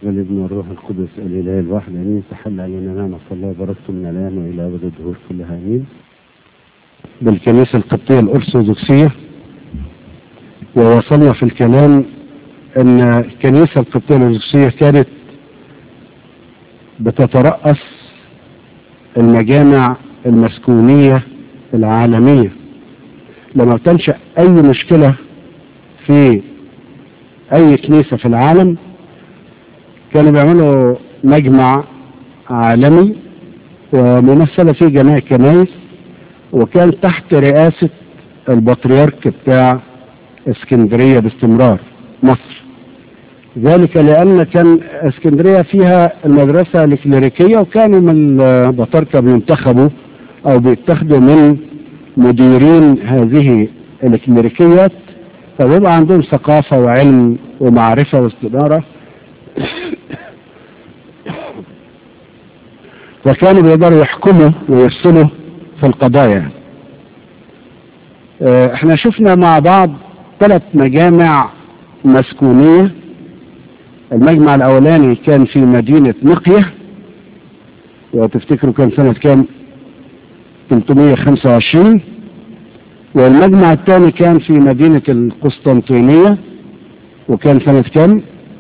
والابن والروح القدس الإله الواحد آمين تحل علينا نعمة الله وبركته من الآن وإلى أبد الدهور كلها آمين بالكنيسة القبطية الأرثوذكسية ووصلنا في الكلام أن الكنيسة القبطية الأرثوذكسية كانت بتترأس المجامع المسكونية العالمية لما تنشأ أي مشكلة في أي كنيسة في العالم كانوا بيعملوا مجمع عالمي وممثلة في جميع الكنائس وكان تحت رئاسة البطريرك بتاع اسكندرية باستمرار مصر ذلك لأن كان اسكندرية فيها المدرسة الكليريكية وكانوا من البطاركة بينتخبوا أو بيتخذوا من مديرين هذه الكليريكيات فبيبقى عندهم ثقافة وعلم ومعرفة واستدارة فكانوا بيقدروا يحكموا ويفصلوا في القضايا احنا شفنا مع بعض ثلاث مجامع مسكونية المجمع الاولاني كان في مدينة نقية وتفتكروا كان سنة كام 325 والمجمع الثاني كان في مدينة القسطنطينية وكان سنة كام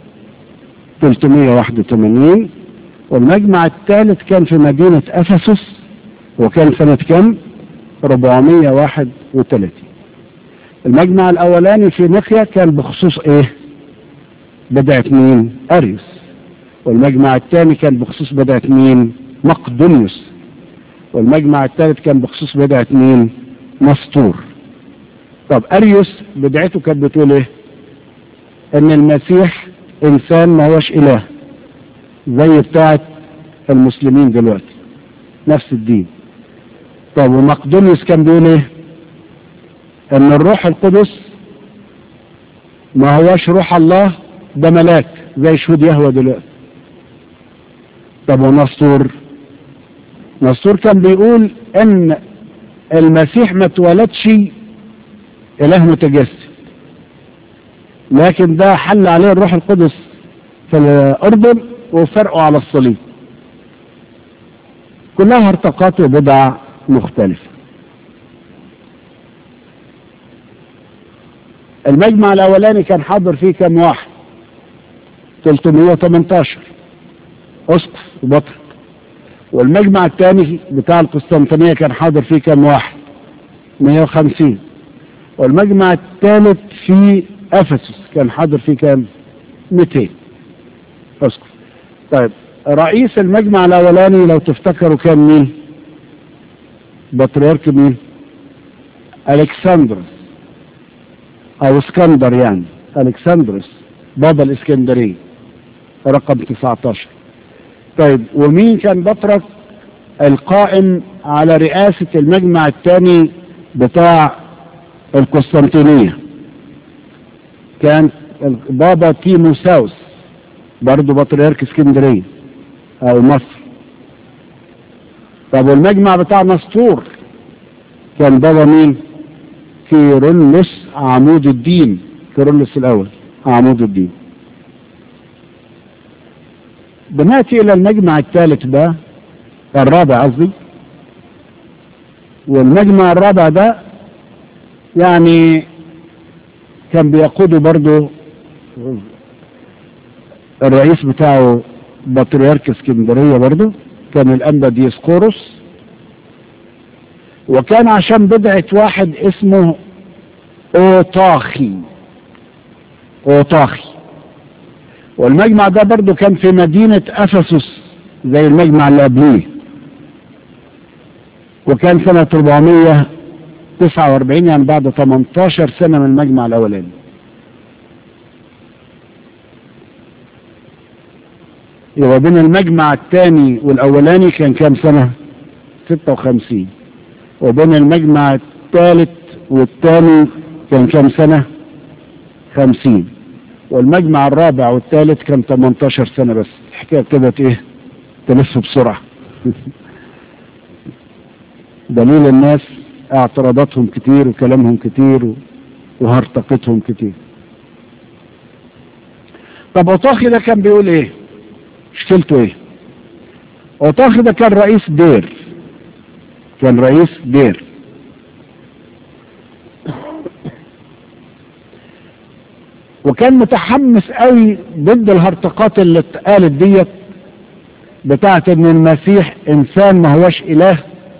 381 والمجمع الثالث كان في مدينة أفسس وكان سنة كام 431 المجمع الأولاني في نقيا كان بخصوص إيه بدعة مين أريوس والمجمع الثاني كان بخصوص بدعة مين مقدونيوس والمجمع الثالث كان بخصوص بدعة مين مسطور طب أريوس بدعته كانت بتقول إيه إن المسيح إنسان ما هوش إله زي بتاعة المسلمين دلوقتي نفس الدين طب ومقدونيوس كان بيقول ايه ان الروح القدس ما هوش روح الله ده ملاك زي شهود يهوى دلوقتي طب ونسطور نسطور كان بيقول ان المسيح ما اتولدش اله متجسد لكن ده حل عليه الروح القدس في الاردن وفرقه على الصليب كلها ارتقات وبدع مختلفة المجمع الاولاني كان حاضر فيه كم واحد 318 اسقف وبطرك والمجمع الثاني بتاع القسطنطينية كان حاضر فيه كم واحد 150 والمجمع الثالث في افسس كان حاضر فيه كم 200 اسقف طيب رئيس المجمع الاولاني لو تفتكروا كان مين بطريرك مين الكسندروس او اسكندر يعني الكسندروس بابا الاسكندريه رقم 19 طيب ومين كان بطرك القائم على رئاسة المجمع الثاني بتاع القسطنطينية كان بابا تيموساوس برضه بطريرك اسكندريه او مصر طب والمجمع بتاع نسطور كان بابا مين كيرلس عمود الدين كيرلس الاول عمود الدين بناتي الى المجمع الثالث ده الرابع قصدي والمجمع الرابع ده يعني كان بيقوده برضه الرئيس بتاعه بطريرك اسكندرية برضه كان الأنبا ديسقورس وكان عشان بدعة واحد اسمه أوطاخي أوطاخي والمجمع ده برضه كان في مدينة أفسس زي المجمع اللي قبليه وكان سنة 449 يعني بعد 18 سنة من المجمع الأولاني يبقى بين المجمع الثاني والاولاني كان كام سنة 56 وبين المجمع الثالث والثاني كان كام سنة 50 والمجمع الرابع والثالث كان 18 سنة بس الحكاية ابتدت ايه تلف بسرعة دليل الناس اعتراضاتهم كتير وكلامهم كتير وهرطقتهم كتير طب اوطاخي ده كان بيقول ايه مشكلته ايه اوطاخي ده كان رئيس دير كان رئيس دير وكان متحمس قوي ضد الهرطقات اللي اتقالت ديت بتاعت ان المسيح انسان ما هوش اله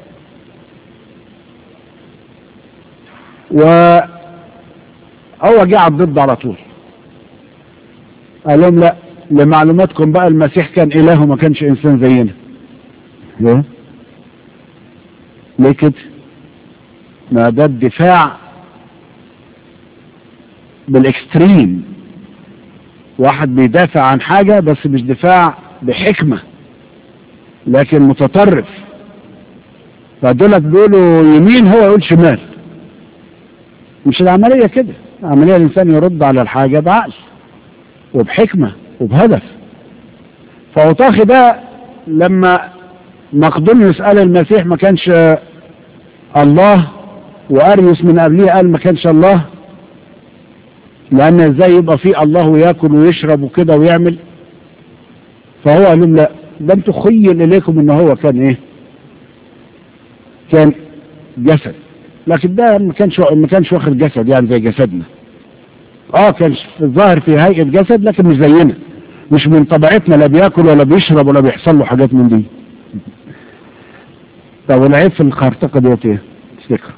وهو جه على الضد على طول قال لهم لا لمعلوماتكم بقى المسيح كان اله وما كانش انسان زينا ليه ليه كده ما ده الدفاع بالاكستريم واحد بيدافع عن حاجة بس مش دفاع بحكمة لكن متطرف فدولت بيقولوا يمين هو يقول شمال مش العملية كده العملية الإنسان يرد على الحاجة بعقل وبحكمة وبهدف فأوطاخي ده لما مقدونيوس قال المسيح ما كانش الله وأريوس من قبليه قال ما كانش الله لأن ازاي يبقى في الله وياكل ويشرب وكده ويعمل فهو قال لهم لا ده انتوا خيل اليكم ان هو كان ايه كان جسد لكن ده ما كانش ما كانش واخد جسد يعني زي جسدنا اه كان ظاهر في هيئه جسد لكن مش زينا مش من طبيعتنا لا بياكل ولا بيشرب ولا بيحصل له حاجات من دي طب والعيب في الخرطقه ديت ايه؟ تفتكر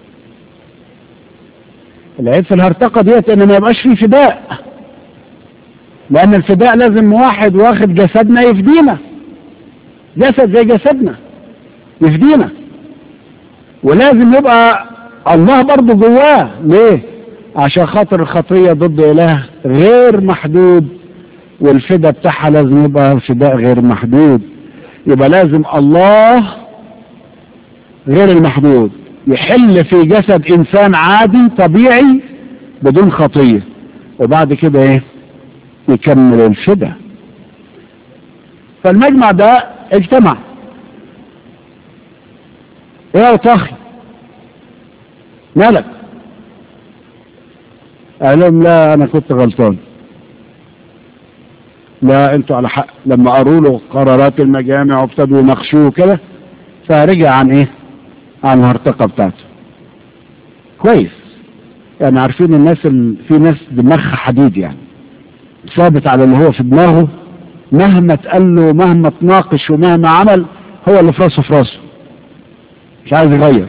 العيب في الهرطقه ديت ان ما يبقاش فيه فداء لان الفداء لازم واحد واخد جسدنا يفدينا جسد زي جسدنا يفدينا ولازم يبقى الله برضه جواه ليه عشان خاطر الخطية ضد إله غير محدود والفداء بتاعها لازم يبقى فداء غير محدود يبقى لازم الله غير المحدود يحل في جسد إنسان عادي طبيعي بدون خطية وبعد كده إيه يكمل الفداء فالمجمع ده اجتمع ايه يا طاخي مالك قال لهم لا انا كنت غلطان لا انتوا على حق لما قروا له قرارات المجامع وابتدوا يناقشوه كده فرجع عن ايه عن الهرطقه بتاعته كويس يعني عارفين الناس ال... في ناس دماغها حديد يعني ثابت على اللي هو في دماغه مهما اتقال له مهما تناقش ومهما عمل هو اللي في راسه في راسه مش عايز يغير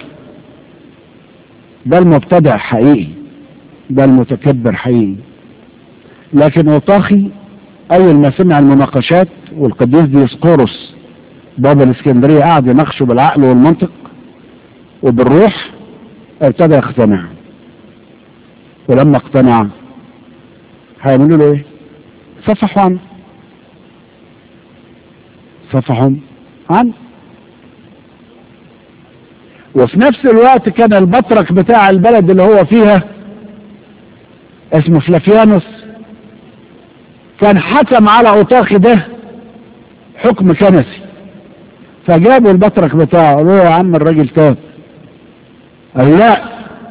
ده المبتدع حقيقي ده المتكبر حقيقي لكن اوطاخي اول ما سمع المناقشات والقديس ديسقورس بابا الاسكندريه قعد يناقشه بالعقل والمنطق وبالروح ابتدى يقتنع ولما اقتنع هيعملوا له ايه؟ صفحوا عنه صفحوا عنه وفي نفس الوقت كان البطرك بتاع البلد اللي هو فيها اسمه فلافيانوس كان حكم على اوطاخي ده حكم كنسي فجابوا البطرك بتاعه قالوا له يا عم الراجل تاب قال لا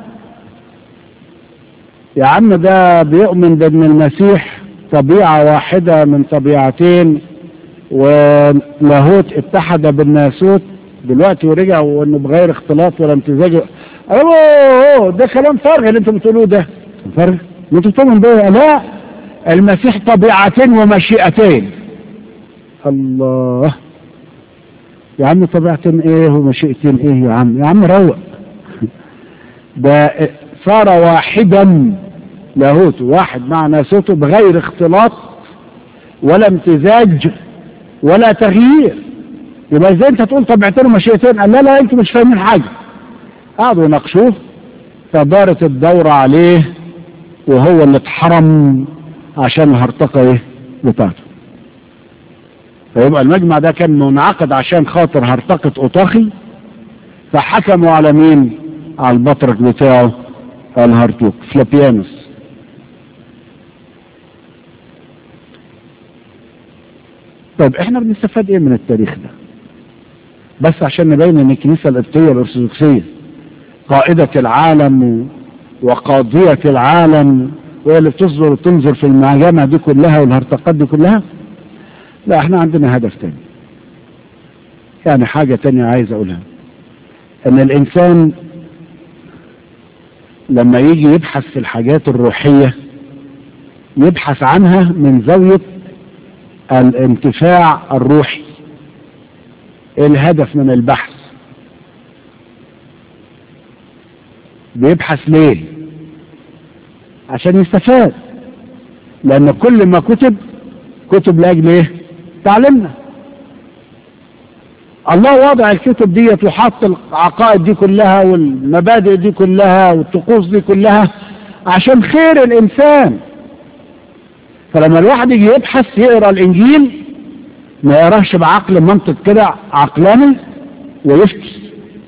يا عم ده بيؤمن بان المسيح طبيعة واحدة من طبيعتين ولاهوت اتحد بالناسوت دلوقتي ورجع وانه بغير اختلاط ولا امتزاج اوه ده كلام فارغ اللي انتم بتقولوه ده فارغ انتوا بتؤمن بيه لا المسيح طبيعتين ومشيئتين الله يا عم طبيعتين ايه ومشيئتين ايه يا عم يا عم روق ده صار واحدا لاهوته واحد مع ناسوته بغير اختلاط ولا امتزاج ولا تغيير يبقى ازاي انت تقول طبيعتين ومشيئتين قال لا لا انتوا مش فاهمين حاجه قعدوا يناقشوه فدارت الدوره عليه وهو اللي اتحرم عشان الهرطقه ايه بتاعته فيبقى المجمع ده كان منعقد عشان خاطر هرطقه اوطاخي فحكموا على مين على البطرك بتاعه الهرطوق فلابيانوس طيب احنا بنستفاد ايه من التاريخ ده بس عشان نبين ان الكنيسة القبطية الارثوذكسية قائدة العالم وقاضية العالم وهي اللي بتصدر وتنظر في المجامع دي كلها والهرطقات دي كلها لا احنا عندنا هدف تاني يعني حاجة تانية عايز اقولها ان الانسان لما يجي يبحث في الحاجات الروحية يبحث عنها من زاوية الانتفاع الروحي الهدف من البحث بيبحث ليه عشان يستفاد لان كل ما كتب كتب لاجل ايه تعلمنا الله وضع الكتب ديت وحط العقائد دي كلها والمبادئ دي كلها والطقوس دي كلها عشان خير الانسان فلما الواحد يجي يبحث يقرا الانجيل ما يقراش بعقل منطق كده عقلاني ويفتي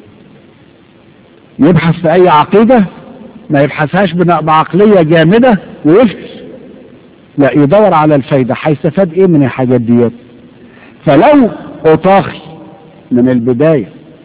يبحث في اي عقيده ما يبحثهاش بعقليه جامده ويفتي لا يدور على الفايده هيستفاد ايه من الحاجات ديت فلو اوطاخي من البدايه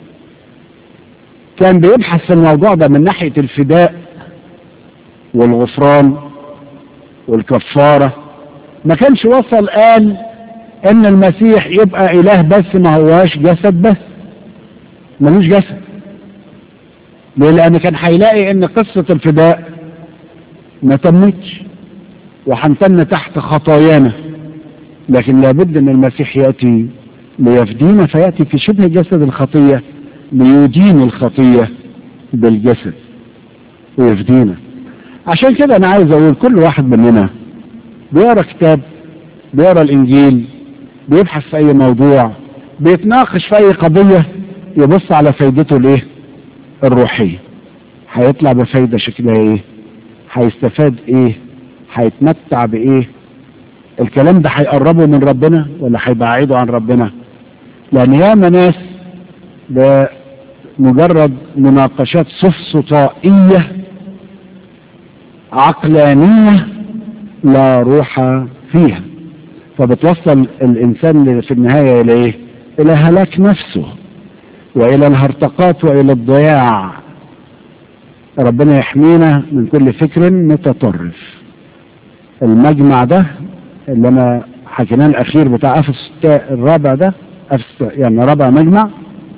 كان بيبحث في الموضوع ده من ناحيه الفداء والغفران والكفاره ما كانش وصل قال ان المسيح يبقى اله بس ما هواش جسد بس ملوش جسد ليه لان كان هيلاقي ان قصة الفداء ما تمتش وهنتن تحت خطايانا لكن لابد ان المسيح يأتي ليفدينا فيأتي في شبه جسد الخطية ليدين الخطية بالجسد ويفدينا عشان كده انا عايز اقول كل واحد مننا بيقرا كتاب بيقرا الانجيل بيبحث في اي موضوع بيتناقش في اي قضية يبص على فايدته الايه الروحية هيطلع بفايدة شكلها ايه هيستفاد ايه هيتمتع بايه الكلام ده هيقربه من ربنا ولا هيبعده عن ربنا لان ياما ناس بمجرد مناقشات سفسطائية عقلانية لا روح فيها فبتوصل الانسان في النهاية الى ايه الى هلاك نفسه والى الهرطقات والى الضياع ربنا يحمينا من كل فكر متطرف المجمع ده اللي انا حكيناه الاخير بتاع افس الرابع ده افس يعني رابع مجمع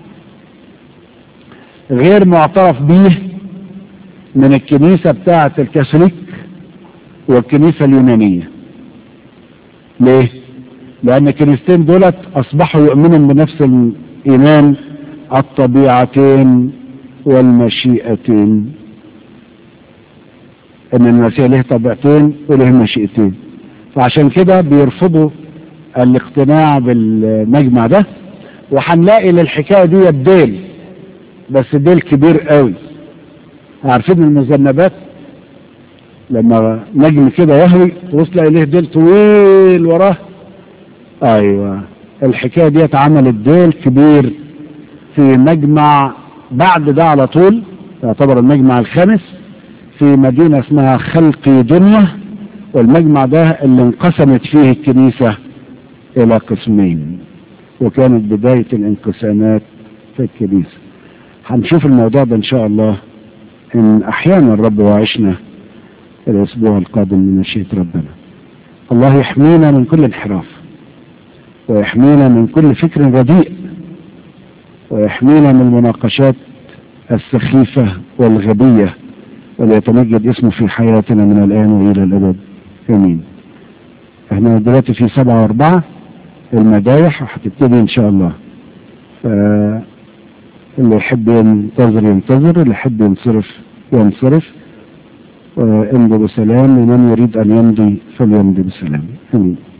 غير معترف به من الكنيسة بتاعة الكاثوليك والكنيسة اليونانية ليه لان الكنيستين دولت اصبحوا يؤمنون بنفس الايمان الطبيعتين والمشيئتين ان المسيح له طبيعتين وله مشيئتين فعشان كده بيرفضوا الاقتناع بالمجمع ده وهنلاقي للحكايه دي ديل بس ديل كبير قوي عارفين المذنبات لما نجم كده يهوي توصل اليه ديل طويل وراه ايوه الحكايه دي اتعملت ديل كبير في مجمع بعد ده على طول يعتبر المجمع الخامس في مدينة اسمها خلقي دنيا والمجمع ده اللي انقسمت فيه الكنيسة الى قسمين وكانت بداية الانقسامات في الكنيسة هنشوف الموضوع ده ان شاء الله ان احيانا الرب وعشنا الاسبوع القادم من مشيئة ربنا الله يحمينا من كل انحراف ويحمينا من كل فكر رديء ويحمينا من المناقشات السخيفة والغبية وليتمجد اسمه في حياتنا من الآن وإلى الأبد آمين احنا دلوقتي في سبعة وأربعة المدايح هتبتدي إن شاء الله اللي يحب ينتظر ينتظر اللي يحب ينصرف ينصرف امضوا بسلام ومن يريد أن يمضي فليمضي بسلام آمين